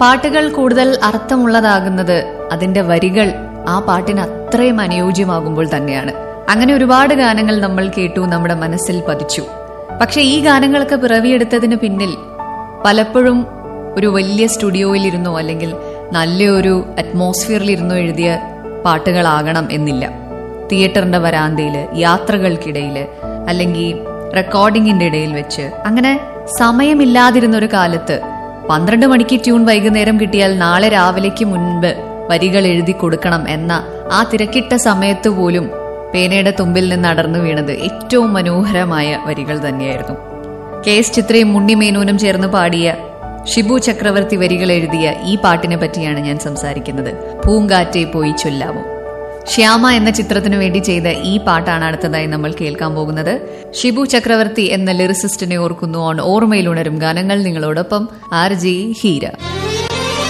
പാട്ടുകൾ കൂടുതൽ അർത്ഥമുള്ളതാകുന്നത് അതിന്റെ വരികൾ ആ പാട്ടിന് അത്രയും അനുയോജ്യമാകുമ്പോൾ തന്നെയാണ് അങ്ങനെ ഒരുപാട് ഗാനങ്ങൾ നമ്മൾ കേട്ടു നമ്മുടെ മനസ്സിൽ പതിച്ചു പക്ഷെ ഈ ഗാനങ്ങളൊക്കെ പിറവിയെടുത്തതിന് പിന്നിൽ പലപ്പോഴും ഒരു വലിയ സ്റ്റുഡിയോയിലിരുന്നോ അല്ലെങ്കിൽ നല്ലൊരു അറ്റ്മോസ്ഫിയറിലിരുന്നോ എഴുതിയ പാട്ടുകളാകണം എന്നില്ല തിയേറ്ററിന്റെ വരാന്തയില് യാത്രകൾക്കിടയില് അല്ലെങ്കിൽ റെക്കോർഡിങ്ങിന്റെ ഇടയിൽ വെച്ച് അങ്ങനെ സമയമില്ലാതിരുന്ന ഒരു കാലത്ത് പന്ത്രണ്ട് മണിക്ക് ട്യൂൺ വൈകുന്നേരം കിട്ടിയാൽ നാളെ രാവിലേക്ക് മുൻപ് വരികൾ എഴുതി കൊടുക്കണം എന്ന ആ തിരക്കിട്ട സമയത്ത് പോലും പേനയുടെ തുമ്പിൽ നിന്ന് അടർന്നു വീണത് ഏറ്റവും മനോഹരമായ വരികൾ തന്നെയായിരുന്നു കെ എസ് ചിത്രയും മുണ്ണിമേനോനും ചേർന്ന് പാടിയ ഷിബു ചക്രവർത്തി വരികൾ എഴുതിയ ഈ പാട്ടിനെ പറ്റിയാണ് ഞാൻ സംസാരിക്കുന്നത് പൂങ്കാറ്റെ പോയി ചൊല്ലാമോ ശ്യാമ എന്ന ചിത്രത്തിനു വേണ്ടി ചെയ്ത ഈ പാട്ടാണ് അടുത്തതായി നമ്മൾ കേൾക്കാൻ പോകുന്നത് ഷിബു ചക്രവർത്തി എന്ന ലിറിസിസ്റ്റിനെ ഓർക്കുന്നു ഓൺ ഓർമ്മയിലുണരും ഗാനങ്ങൾ നിങ്ങളോടൊപ്പം ആർ ജി ഹീര